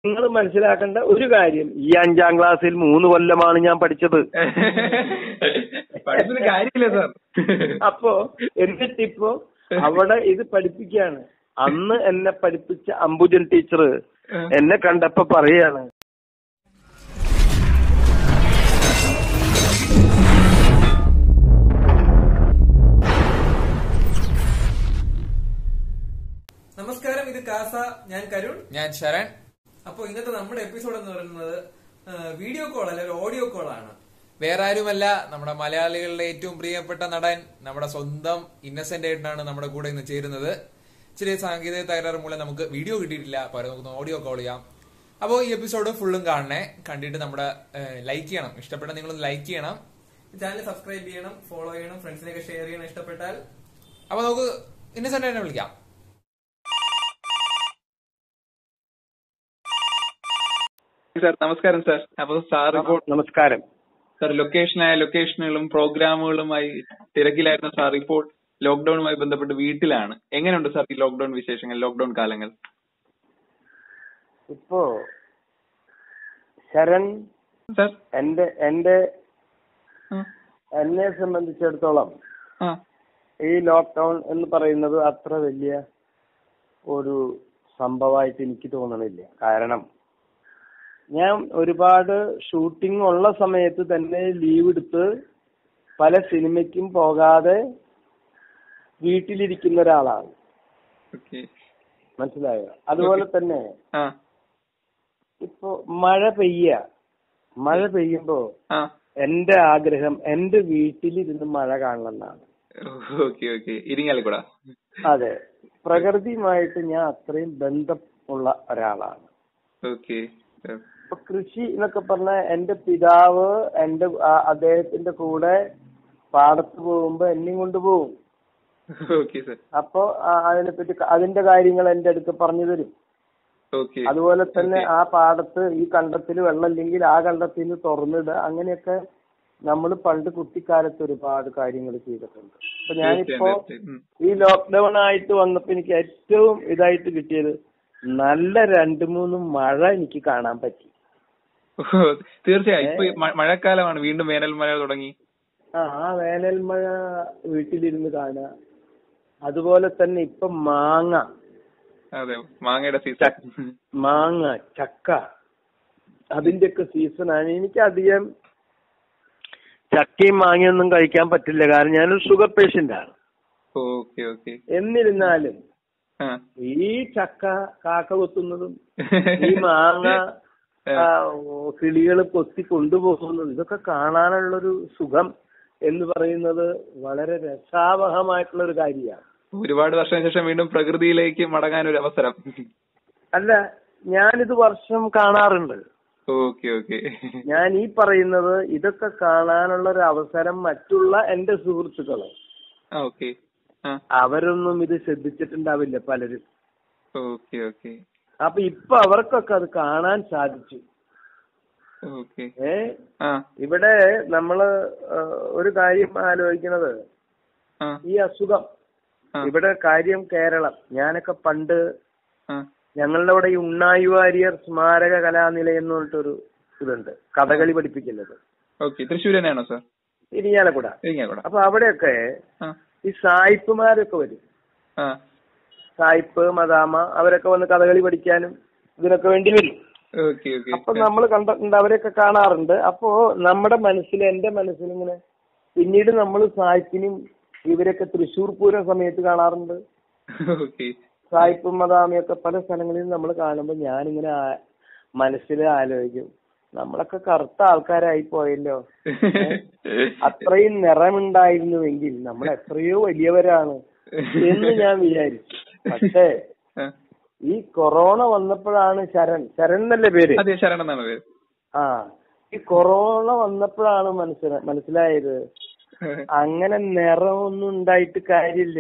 നിങ്ങൾ മനസ്സിലാക്കേണ്ട ഒരു കാര്യം ഈ അഞ്ചാം ക്ലാസ്സിൽ മൂന്ന് കൊല്ലമാണ് ഞാൻ പഠിച്ചത് പഠിച്ചിട്ട് കാര്യമില്ല സാർ അപ്പോ എന്നിട്ടിപ്പോ അവിടെ ഇത് പഠിപ്പിക്കുകയാണ് അന്ന് എന്നെ പഠിപ്പിച്ച അംബുജൻ ടീച്ചർ എന്നെ കണ്ടപ്പോ പറയാണ് നമസ്കാരം ഇത് കാസ ഞാൻ കരുൺ ഞാൻ ശരൺ അപ്പൊ ഇന്നത്തെ നമ്മുടെ എപ്പിസോഡ് എന്ന് പറയുന്നത് ആ, വീഡിയോ കോൾ അല്ല ഒരു ഓഡിയോ കോൾ ആണ് വേറെ ആരുമല്ല നമ്മുടെ മലയാളികളുടെ ഏറ്റവും പ്രിയപ്പെട്ട നടൻ നമ്മുടെ സ്വന്തം ഇന്നസെന്റ് ആയിട്ടാണ് നമ്മുടെ കൂടെ ഇന്ന് ചേരുന്നത് ചെറിയ സാങ്കേതിക തകരാറ് മൂലം നമുക്ക് വീഡിയോ കിട്ടിയിട്ടില്ല പകരം നമുക്ക് ഓഡിയോ കോൾ ചെയ്യാം അപ്പോൾ ഈ എപ്പിസോഡ് ഫുള്ളും കാണണേ കണ്ടിട്ട് നമ്മുടെ ലൈക്ക് ചെയ്യണം ഇഷ്ടപ്പെട്ട നിങ്ങളൊന്ന് ലൈക്ക് ചെയ്യണം ചാനൽ സബ്സ്ക്രൈബ് ചെയ്യണം ഫോളോ ചെയ്യണം ഫ്രണ്ട്സിനൊക്കെ ഷെയർ ചെയ്യണം ഇഷ്ടപ്പെട്ടാൽ അപ്പൊ നമുക്ക് ഇന്നസെന്റ് ആയിട്ടാണ് വിളിക്കാം സാർ നമസ്കാരം സാർ അപ്പൊ സാർ ഇപ്പോൾ നമസ്കാരം സാർ ലൊക്കേഷനായ ലൊക്കേഷനുകളും പ്രോഗ്രാമുകളുമായി തിരക്കിലായിരുന്ന സാർ ഇപ്പോൾ ലോക്ക്ഡൌണുമായി ബന്ധപ്പെട്ട് വീട്ടിലാണ് എങ്ങനെയുണ്ട് സാർ ഈ ലോക്ക്ഡൌൺ വിശേഷങ്ങൾ ലോക്ക്ഡൌൺ കാലങ്ങൾ ഇപ്പോ ശരൺ സാർ എന്റെ എന്റെ ആ, എന്നെ സംബന്ധിച്ചിടത്തോളം ആ, ഈ ലോക്ക്ഡൌൺ എന്ന് പറയുന്നത് അത്ര വലിയ ഒരു സംഭവമായിട്ട് എനിക്ക് തോന്നണില്ല കാരണം ഞാൻ ഒരുപാട് ഷൂട്ടിംഗ് ഉള്ള സമയത്ത് തന്നെ ലീവ് എടുത്ത് പല സിനിമയ്ക്കും പോകാതെ വീട്ടിലിരിക്കുന്ന ഒരാളാണ് ഓക്കെ മനസ്സിലായോ അതുപോലെ തന്നെ ആ ഇപ്പൊ മഴ പെയ്യ മഴ പെയ്യുമ്പോ ആ എന്റെ ആഗ്രഹം എന്റെ വീട്ടിലിരുന്ന് മഴ കാണണമെന്നാണ് ഓക്കെ ഓക്കെ ഇരിങ്ങാലക്കുട അതെ പ്രകൃതിയുമായിട്ട് ഞാൻ അത്രയും ബന്ധം ഉള്ള ഒരാളാണ് ഓക്കെ ഇപ്പൊ കൃഷി എന്നൊക്കെ പറഞ്ഞാൽ എന്റെ പിതാവ് എന്റെ ആ, അദ്ദേഹത്തിന്റെ കൂടെ പാടത്ത് പോകുമ്പോ എന്നെയും കൊണ്ടുപോകും ഓക്കെ സാർ അപ്പോ ആ, അതിനെപ്പറ്റി ക- അതിന്റെ കാര്യങ്ങൾ എന്റെ അടുത്ത് പറഞ്ഞു തരും ഓക്കെ അതുപോലെ തന്നെ ആ പാടത്ത് ഈ കണ്ടത്തിൽ വെള്ളമില്ലെങ്കിൽ ആ കണ്ടത്തിൽ നിന്ന് തുറന്നിടുക അങ്ങനെയൊക്കെ നമ്മൾ പണ്ട് കുട്ടിക്കാലത്ത് ഒരുപാട് കാര്യങ്ങൾ ചെയ്തിട്ടുണ്ട് അപ്പൊ ഞാനിപ്പോ ഈ ലോക്ക്ഡൌൺ ആയിട്ട് വന്നപ്പോ എനിക്ക് ഏറ്റവും ഇതായിട്ട് കിട്ടിയത് നല്ല രണ്ടു മൂന്ന് മഴ എനിക്ക് കാണാൻ പറ്റി തീർച്ചയായും ഇപ്പൊ ഈ മ- മഴക്കാലമാണ് വീണ്ടും വേനൽ മഴ തുടങ്ങി ആ ആ വേനൽ മഴ വീട്ടിലിരുന്ന് കാണുക അതുപോലെ തന്നെ ഇപ്പൊ മാങ്ങ അതെ മാങ്ങയുടെ സീസൺ മാങ്ങ ചക്ക അതിന്റെയൊക്കെ സീസണാണ് എനിക്ക് അധികം ചക്കയും മാങ്ങയൊന്നും കഴിക്കാൻ പറ്റില്ല കാരണം ഞാനൊരു ഷുഗർ പേഷ്യന്റ് ആണ് ഓക്കെ ഓക്കെ എന്നിരുന്നാലും ആ ഈ ചക്ക കാക്ക കൊത്തുന്നതും ഈ മാങ്ങ ആ, കിളികൾ കൊത്തി കൊണ്ടുപോകുന്നതും ഇതൊക്കെ കാണാനുള്ളൊരു സുഖം എന്ന് പറയുന്നത് വളരെ രസാവഹമായിട്ടുള്ള ഒരു കാര്യമാണ് ഒരുപാട് വർഷത്തിന് ശേഷം വീണ്ടും പ്രകൃതിയിലേക്ക് മടങ്ങാൻ ഒരു അവസരം അല്ല ഞാനിത് വർഷം കാണാറുണ്ട് ഓക്കെ ഓക്കെ ഞാൻ ഈ പറയുന്നത് ഇതൊക്കെ കാണാനുള്ള ഒരു അവസരം മറ്റുള്ള എന്റെ സുഹൃത്തുക്കള് ആ ഓക്കെ ആ അവരൊന്നും ഇത് ശ്രദ്ധിച്ചിട്ടുണ്ടാവില്ല പലരും ഓക്കെ ഓക്കെ അപ്പൊ ഇപ്പൊ അവർക്കൊക്കെ അത് കാണാൻ സാധിച്ചു ഓക്കെ ഏ ആ ഇവിടെ നമ്മള് ആ, ഒരു കാര്യം ആലോചിക്കുന്നത് ആ ഈ അസുഖം ആ. ഇവിടെ കാര്യം കേരളം ഞാനൊക്കെ പണ്ട് ആ ഞങ്ങളുടെ ഇവിടെ ഈ ഉണ്ണായി വാര്യർ സ്മാരക കലാനിലയം എന്ന് പറഞ്ഞിട്ടൊരു ഇതുണ്ട് കഥകളി പഠിപ്പിക്കുന്നത് ഓക്കെ തൃശ്ശൂർ തന്നെയാണോ സാർ ഇരിഞ്ഞാലക്കുട ഇരിങ്ങാക്കൂട അപ്പൊ അവിടെയൊക്കെ ആ ഈ സായിപ്പുമാരൊക്കെ വരും ആ സായിപ്പ് മദാമ അവരൊക്കെ വന്ന് കഥകളി പഠിക്കാനും ഇതിനൊക്കെ വേണ്ടി വരും ഓക്കെ ഓക്കെ അപ്പൊ നമ്മൾ കണ്ടിട്ടുണ്ട് അവരെയൊക്കെ കാണാറുണ്ട് അപ്പോ നമ്മുടെ മനസ്സിൽ എന്റെ മനസ്സിൽ ഇങ്ങനെ പിന്നീട് നമ്മൾ സായിപ്പിനും ഇവരൊക്കെ തൃശ്ശൂർ പൂരം സമയത്ത് കാണാറുണ്ട് ഓക്കെ സായിപ്പും മദാമയൊക്കെ പല സ്ഥലങ്ങളിൽ നമ്മൾ കാണുമ്പോൾ ഞാനിങ്ങനെ ആ- മനസ്സിൽ ആലോചിക്കും നമ്മളൊക്കെ കറുത്ത ആൾക്കാരായി പോയല്ലോ അത്രയും നിറമുണ്ടായിരുന്നുവെങ്കിൽ നമ്മൾ എത്രയോ വലിയവരാണ് എന്ന് ഞാൻ വിചാരിച്ചു പക്ഷേ ആ. ഈ കൊറോണ വന്നപ്പോഴാണ് ശരൺ ശരൺ എന്നല്ലേ പേര് അതെ ശരൺ എന്നാണ് പേര് ആ ഈ കൊറോണ വന്നപ്പോഴാണ് മനസ്സില മനസ്സിലായത് അങ്ങനെ നിറമൊന്നും ഉണ്ടായിട്ട് കാര്യമില്ല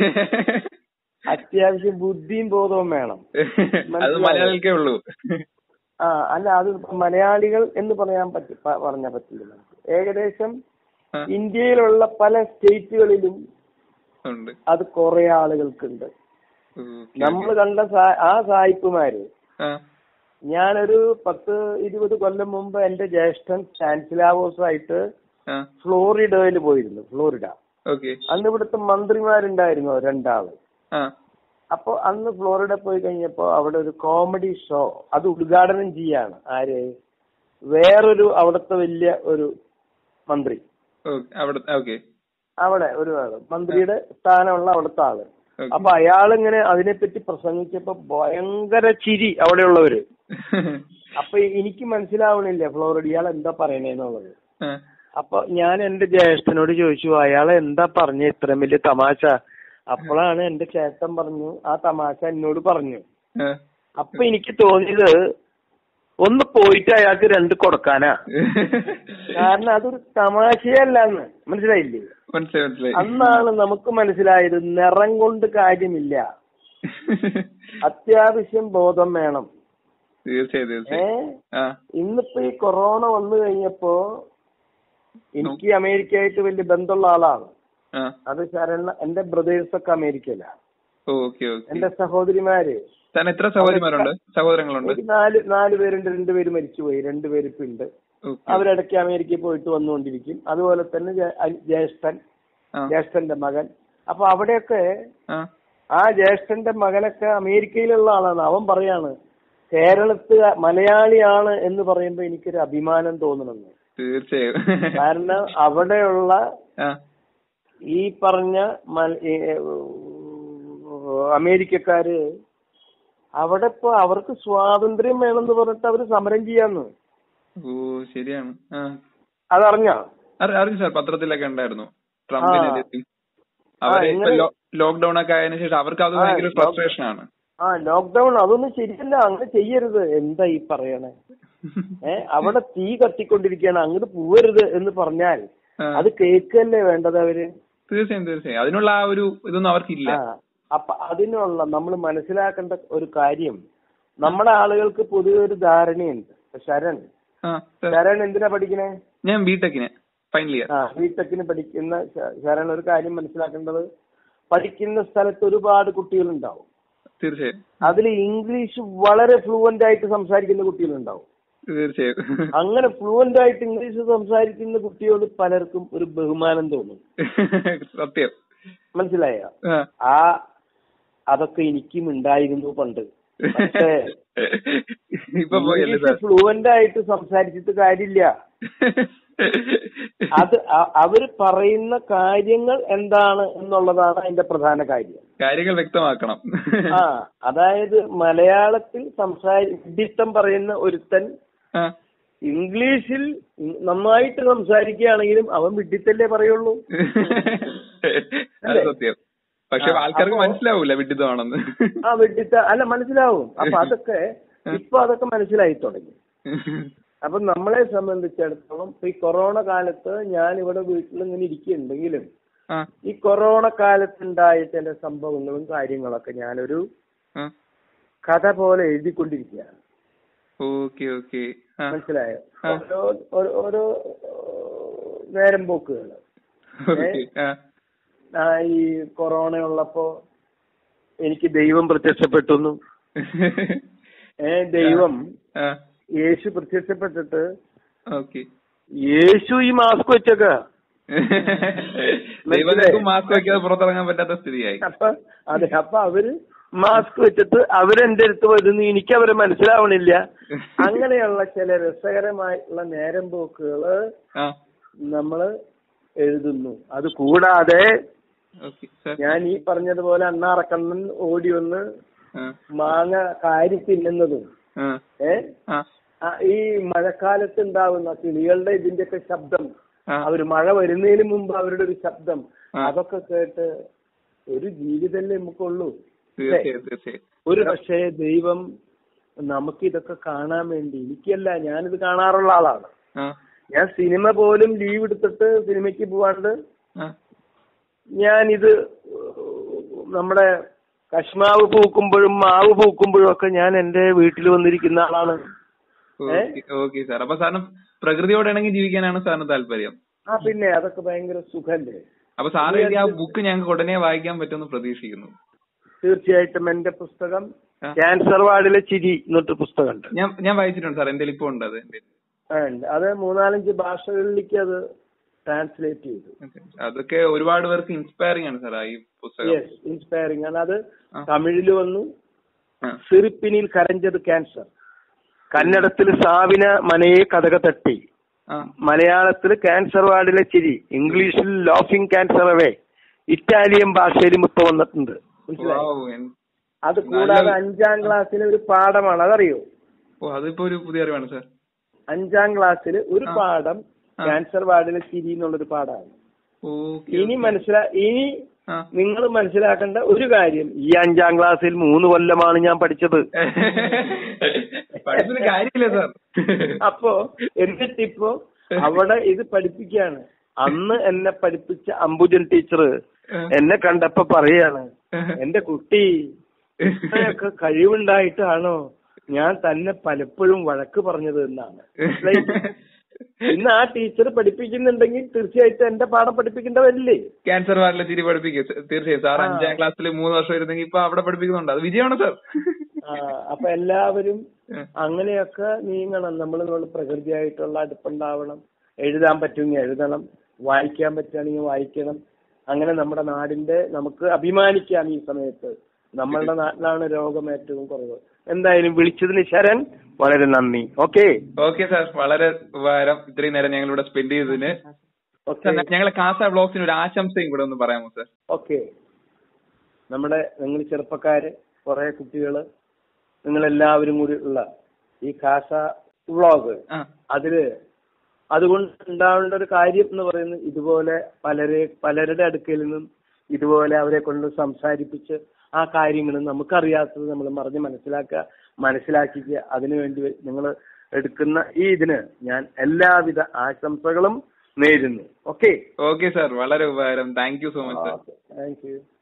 അത്യാവശ്യം ബുദ്ധിയും ബോധവും വേണം അത് മലയാളികൾക്കേ ഉള്ളൂ ആ അല്ല അത് മലയാളികൾ എന്ന് പറയാൻ പറ്റി പ- പറഞ്ഞാൽ പറ്റില്ല നമുക്ക് ഏകദേശം ആ, ഇന്ത്യയിലുള്ള പല സ്റ്റേറ്റുകളിലും ഉണ്ട് അത് കുറെ ആളുകൾക്കുണ്ട് ഓക്കെ നമ്മൾ കണ്ട സാ- ആ സായിപ്പുമാര് ആ ഞാനൊരു പത്ത് ഇരുപത് കൊല്ലം മുമ്പ് എന്റെ ജ്യേഷ്ഠൻ ചാൻസലാവോസായിട്ട് ആ ഫ്ലോറിഡയിൽ പോയിരുന്നു ഫ്ലോറിഡ ഓക്കെ അന്ന് ഇവിടുത്തെ മന്ത്രിമാരുണ്ടായിരുന്നു രണ്ടാള് ആ അപ്പൊ അന്ന് ഫ്ലോറിഡ പോയി കഴിഞ്ഞപ്പോ അവിടെ ഒരു കോമഡി ഷോ അത് ഉദ്ഘാടനം ചെയ്യാണ് ആര് വേറൊരു അവിടുത്തെ വലിയ ഒരു മന്ത്രി ഓക്കെ അവിടെ ഓക്കെ അവിടെ ഒരു ആള് മന്ത്രിയുടെ സ്ഥാനമുള്ള അവിടുത്തെ ആള് ഓക്കെ അപ്പൊ അയാളിങ്ങനെ അതിനെപ്പറ്റി പ്രസംഗിച്ചപ്പോ ഭയങ്കര ചിരി അവിടെയുള്ളവര് അപ്പൊ എനിക്ക് മനസ്സിലാവണില്ല ഫ്ലോറിഡ ഇയാൾ എന്താ പറയണേന്നുള്ളത് ആ, അപ്പൊ ഞാൻ എന്റെ ജ്യേഷ്ഠനോട് ചോദിച്ചു അയാൾ എന്താ പറഞ്ഞ ഇത്രയും വലിയ തമാശ അപ്പോഴാണ് എന്റെ ചേട്ടൻ പറഞ്ഞു ആ തമാശ എന്നോട് പറഞ്ഞു ആ. അപ്പൊ എനിക്ക് തോന്നിയത് ഒന്ന് പോയിട്ട് അയാൾക്ക് രണ്ട് കൊടുക്കാനാ കാരണം അതൊരു തമാശയല്ലെന്ന് മനസ്സിലായില്ലേ മനസ്സിലായി മനസ്സിലായി അന്നാണ് നമുക്ക് മനസ്സിലായത് നിറം കൊണ്ട് കാര്യമില്ല അത്യാവശ്യം ബോധം വേണം തീർച്ചയായും ഏ തീർച്ചയായും ആ ഇന്നിപ്പോ ഈ കൊറോണ വന്നു കഴിഞ്ഞപ്പോ എനിക്ക് അമേരിക്കയായിട്ട് വലിയ ബന്ധമുള്ള ആളാണ് ആ അത് ശരണ എന്റെ ബ്രദേഴ്സ് ഒക്കെ അമേരിക്കയിലാണ് ഓക്കെ ഓക്കെ എന്റെ സഹോദരിമാര് താൻ എത്ര സഹോദരിമാരുണ്ട് സഹോദരങ്ങളുണ്ട് ഒരു നാല് നാല് പേരുണ്ട് രണ്ടുപേര് മരിച്ചുപോയി രണ്ടുപേര് ഇപ്പൊ ഉണ്ട് ഓക്കെ അവരിടയ്ക്ക് അമേരിക്കയിൽ പോയിട്ട് വന്നുകൊണ്ടിരിക്കും അതുപോലെ തന്നെ ജേ- അനി- ജ്യേഷ്ഠൻ ആ ജ്യേഷ്ഠന്റെ മകൻ അപ്പൊ അവിടെയൊക്കെ ആ ആ ജ്യേഷ്ഠന്റെ മകനൊക്കെ അമേരിക്കയിലുള്ള ആളാണ് അവൻ പറയാണ് കേരളത്ത് മലയാളിയാണ് എന്ന് പറയുമ്പോ എനിക്കൊരു അഭിമാനം തോന്നണമെന്ന് തീർച്ചയായും കാരണം അവിടെയുള്ള ആ ഈ പറഞ്ഞ മല- ഈ, ഏ, അമേരിക്കക്കാര് അവിടെ ഇപ്പൊ അവർക്ക് സ്വാതന്ത്ര്യം വേണമെന്ന് പറഞ്ഞിട്ട് അവര് സമരം ചെയ്യാന്ന് ഓ ശരിയാണ് ആ അതറിഞ്ഞ അറി- അറിഞ്ഞു സാർ പത്രത്തിലൊക്കെ ഉണ്ടായിരുന്നു ട്രംപിനെതിരെ അവരെ ഇപ്പൊ എങ്ങനെ- ലോ- ലോക്ക്ഡൌൺ ഒക്കെ ആയതിനു ശേഷം അവർക്ക് അത് ആ, ഭയങ്കര ലോക്ക്- ഫ്രസ്ട്രേഷൻ ആണ് ആ ലോക്ക്ഡൌൺ അതൊന്നും ശരിയല്ല അങ്ങനെ ചെയ്യരുത് എന്താ ഈ പറയണേ ഏ അവിടെ തീ കത്തിക്കൊണ്ടിരിക്കുകയാണ് അങ്ങോട്ട് പോവരുത് എന്ന് പറഞ്ഞാൽ ആ, അത് കേൾക്കല്ലേ വേണ്ടത് അവര് തീർച്ചയായും തീർച്ചയായും അതിനുള്ള ആ ഒരു ഇതൊന്നും അവർക്കില്ല ആ അപ്പൊ അതിനുള്ള നമ്മൾ മനസ്സിലാക്കേണ്ട ഒരു കാര്യം നമ്മുടെ ആളുകൾക്ക് പൊതുവെ ഒരു ധാരണയുണ്ട് ഇപ്പൊ ശരൺ ആ സാർ ശരൺ എന്തിനാ പഠിക്കണേ ഞാൻ ബിടെക്കിന് ഫൈനൽ ഇയർ ആ ബിടെക്കിന് പഠിക്കുന്ന ശ- ശരൺ ഒരു കാര്യം മനസ്സിലാക്കേണ്ടത് പഠിക്കുന്ന സ്ഥലത്ത് ഒരുപാട് കുട്ടികളുണ്ടാവും തീർച്ചയായും അതിൽ ഇംഗ്ലീഷ് വളരെ ഫ്ലുവന്റ് ആയിട്ട് സംസാരിക്കുന്ന കുട്ടികളുണ്ടാവും തീർച്ചയായും അങ്ങനെ ഫ്ലുവന്റ് ആയിട്ട് ഇംഗ്ലീഷ് സംസാരിക്കുന്ന കുട്ടിയോട് പലർക്കും ഒരു ബഹുമാനം തോന്നും സത്യം മനസ്സിലായ ആ. ആ അതൊക്കെ എനിക്കും ഉണ്ടായിരുന്നു പണ്ട് പക്ഷേ ഇപ്പൊ പോയല്ലേ സാർ ഫ്ലുവന്റ് ആയിട്ട് സംസാരിച്ചിട്ട് കാര്യമില്ല അത് അ- അവര് പറയുന്ന കാര്യങ്ങൾ എന്താണ് എന്നുള്ളതാണ് അതിന്റെ പ്രധാന കാര്യം കാര്യങ്ങൾ വ്യക്തമാക്കണം ആ അതായത് മലയാളത്തിൽ സംസാരി വിഡിത്തം പറയുന്ന ഒരുത്തൻ ആ. ഇംഗ്ലീഷിൽ നന്നായിട്ട് സംസാരിക്കുകയാണെങ്കിലും അവൻ വിഡിത്തല്ലേ പറയുള്ളൂ അത് സത്യം പക്ഷെ ആ, ആൾക്കാർക്ക് അപ്പോ- മനസ്സിലാവൂല വിഡിതമാണെന്ന് ആ വിഡിത്ത അല്ല മനസ്സിലാവും അപ്പൊ അതൊക്കെ ഇപ്പൊ അതൊക്കെ മനസ്സിലായി തുടങ്ങി അപ്പൊ നമ്മളെ സംബന്ധിച്ചിടത്തോളം ഇപ്പൊ ഈ കൊറോണ കാലത്ത് ഞാൻ ഇവിടെ വീട്ടിൽ ഇങ്ങനെ ഇരിക്കുന്നുണ്ടെങ്കിലും ആ, ഈ കൊറോണ കാലത്തുണ്ടായ ചില സംഭവങ്ങളും കാര്യങ്ങളൊക്കെ ഞാനൊരു ആ. കഥ പോലെ എഴുതിക്കൊണ്ടിരിക്കുകയാണ് ഓക്കെ ഓക്കെ ആ, മനസ്സിലായോ ആ. ഓരോ ഓരോ- ഓരോ നേരം പോക്കുകൾ ഓക്കെ ആ, ആ ഈ കൊറോണ ഉള്ളപ്പോ എനിക്ക് ദൈവം പ്രത്യക്ഷപ്പെട്ടു ഏ ദൈവം ആ, യേശു പ്രത്യക്ഷപ്പെട്ടിട്ട് ഓക്കെ യേശു ഈ മാസ്ക് വെച്ചേക്ക ദൈവങ്ങൾക്കും മാസ്ക് വെക്കാതെ പുറത്തിറങ്ങാൻ പറ്റാത്ത സ്ഥിതിയായി അപ്പൊ അതെ അപ്പൊ അവര് മാസ്ക് വെച്ചിട്ട് അവരെന്റെ അടുത്ത് വരുന്നു എനിക്ക് അവരെ മനസ്സിലാവണില്ല അങ്ങനെയുള്ള ചില രസകരമായിട്ടുള്ള നേരം പോക്കുകള് ആ നമ്മള് എഴുതുന്നു അത് കൂടാതെ ഓക്കെ സാർ ഞാൻ ഈ പറഞ്ഞതുപോലെ അണ്ണാറക്കണ്ണൻ ഓടി വന്ന് ആ, മാങ്ങ കാരി തിന്നുന്നതും ആ, ഏ ആ, ആ, ഈ മഴക്കാലത്ത് ഉണ്ടാവുന്ന കിളികളുടെ ഇതിന്റെയൊക്കെ ശബ്ദം ആ. അവര് മഴ വരുന്നതിന് മുമ്പ് അവരുടെ ഒരു ശബ്ദം ആ. അതൊക്കെ കേട്ട് ഒരു ജീവിതമല്ലേ നമുക്കുള്ളൂ തീർച്ചയായും തീർച്ചയായും ഒരു പക്ഷേ ദൈവം നമുക്ക് ഇതൊക്കെ കാണാൻ വേണ്ടി എനിക്കല്ല ഞാനിത് കാണാറുള്ള ആളാണ് ആ, ഞാൻ സിനിമ പോലും ലീവ് എടുത്തിട്ട് സിനിമയ്ക്ക് പോവാണ്ട് ആ, ഞാനിത് നമ്മുടെ കശ്മാവ് പൂക്കുമ്പോഴും മാവ് പൂക്കുമ്പോഴും ഒക്കെ ഞാൻ എന്റെ വീട്ടിൽ വന്നിരിക്കുന്ന ആളാണ് ഓക്കെ ഓക്കെ സാർ അപ്പൊ സാറിന് പ്രകൃതിയോട് ഇണങ്ങി ജീവിക്കാനാണ് സാറിന് താല്പര്യം ആ പിന്നെ അതൊക്കെ ഭയങ്കര സുഖല്ലേ അപ്പൊ സാർ എഴുതിയ ആ ബുക്ക് ഞങ്ങൾക്ക് ഉടനെ വായിക്കാൻ പറ്റുമെന്ന് പ്രതീക്ഷിക്കുന്നു തീർച്ചയായിട്ടും എന്റെ പുസ്തകം ആ. ക്യാൻസർ വാർഡിലെ ചിരി എന്നൊരു പുസ്തകമുണ്ട് ഞാൻ ഞാൻ വായിച്ചിട്ടുണ്ട് സാർ എന്റെ ഇപ്പൊ ഉണ്ട് അത് എന്റെ ആ, ഉണ്ട്. അത് മൂന്നാലഞ്ച് ഭാഷകളിലേക്ക് അത് ട്രാൻസ്ലേറ്റ് ചെയ്തു അതൊക്കെ ഒരുപാട് പേർക്ക് ഇൻസ്പയറിംഗ് ആണ് സാർ ഈ പുസ്തകം യെസ് ഇൻസ്പയറിംഗ് ആണ് അത് ആ. തമിഴിൽ വന്നു ആ. സിറിപ്പിനിൽ കരഞ്ഞത് ക്യാൻസർ കന്നഡത്തിൽ സാവിന മനയെ കഥക തട്ടി ആ. മലയാളത്തിൽ ക്യാൻസർ വാർഡിലെ ചിരി ഇംഗ്ലീഷിൽ ലോഫിംഗ് ക്യാൻസർ അവേ ഇറ്റാലിയൻ ഭാഷയിലും ഇപ്പൊ വന്നിട്ടുണ്ട് മനസ്സിലായോ? Wow, എൻ- അത് കൂടാതെ നല്ല- അഞ്ചാം ക്ലാസ്സിലെ ഒരു പാഠമാണ് അതറിയോ ഓ അതിപ്പോ ഒരു പുതിയ അറിവാണ് സാർ അഞ്ചാം ക്ലാസ്സിൽ ഒരു ആ. പാഠം ആ. ക്യാൻസർ വാർഡിലെ ചിരി എന്നുള്ളൊരു പാഠമാണ് ഓക്കെ ഇനി മനസ്സിലാ ഇനി ആ. നിങ്ങൾ മനസ്സിലാക്കേണ്ട ഒരു കാര്യം ഈ അഞ്ചാം ക്ലാസ്സിൽ മൂന്ന് കൊല്ലമാണ് ഞാൻ പഠിച്ചത് പഠിപ്പിന് കാര്യമില്ല സാർ അപ്പോ എന്നിട്ടിപ്പോ അവിടെ ഇത് പഠിപ്പിക്കാണ് അന്ന് എന്നെ പഠിപ്പിച്ച അംബുജൻ ടീച്ചർ എന്നെ കണ്ടപ്പോ പറയാണ് എന്റെ കുട്ടി ഇത്രയൊക്കെ കഴിവുണ്ടായിട്ടാണോ ഞാൻ തന്നെ പലപ്പോഴും വഴക്ക് പറഞ്ഞത് എന്നാണ് മനസ്സിലായില്ലേ? ഇന്ന് ആ ടീച്ചർ പഠിപ്പിക്കുന്നുണ്ടെങ്കിൽ തീർച്ചയായിട്ടും എന്റെ പാഠം പഠിപ്പിക്കേണ്ടതല്ലേ ക്യാൻസർ വാർഡിലെ ചിരി പഠിപ്പിക്കും തീർച്ചയായും സാർ ആ. അഞ്ചാം ക്ലാസ്സിൽ മൂന്ന് വർഷം ഇരുന്നെങ്കിൽ ഇപ്പൊ അവിടെ പഠിപ്പിക്കുന്നുണ്ട് അത് വിജയമാണ് സാർ ആ, അപ്പൊ എല്ലാവരും അങ്ങനെയൊക്കെ നീങ്ങണം നമ്മൾ നമ്മൾ പ്രകൃതിയായിട്ടുള്ള അടുപ്പുണ്ടാവണം എഴുതാൻ പറ്റുമെങ്കിൽ എഴുതണം വായിക്കാൻ പറ്റുകയാണെങ്കിൽ വായിക്കണം അങ്ങനെ നമ്മുടെ നാടിന്റെ നമുക്ക് അഭിമാനിക്കാം ഈ സമയത്ത് നമ്മളുടെ നാട്ടിലാണ് രോഗം ഏറ്റവും കുറവ് എന്തായാലും വിളിച്ചതിന് ശരൺ വളരെ നന്ദി ഓക്കെ ഓക്കെ സാർ വളരെ ഉപകാരം ഇത്രയും നേരം ഞങ്ങൾ ഇവിടെ സ്പെൻഡ് ചെയ്തതിന് ഓക്കെ സാർ ഞങ്ങളെ കാസ ബ്ലോഗ്സിന് ഒരു ആശംസയും കൂടെ ഒന്ന് പറയാമോ സാർ ഓക്കെ നമ്മുടെ നിങ്ങൾ ചെറുപ്പക്കാര് കുറെ കുട്ടികള് നിങ്ങൾ എല്ലാവരും കൂടി ഉള്ള ഈ കാസ വ്ളോഗ് ആ അതില് അതുകൊണ്ട് ഉണ്ടാവേണ്ട ഒരു കാര്യം എന്ന് പറയുന്നത് ഇതുപോലെ പലരെ പലരുടെ അടുക്കൽ നിന്നും ഇതുപോലെ അവരെ കൊണ്ട് സംസാരിപ്പിച്ച് ആ കാര്യങ്ങൾ നമുക്കറിയാത്തത് നമ്മൾ പറഞ്ഞ് മനസ്സിലാക്കുക മനസ്സിലാക്കിക്കുക അതിനുവേണ്ടി നിങ്ങൾ എടുക്കുന്ന ഈ ഇതിന് ഞാൻ എല്ലാവിധ ആശംസകളും നേരുന്നു ഓക്കെ ഓക്കെ സാർ വളരെ ഉപകാരം thank you so much sir thank U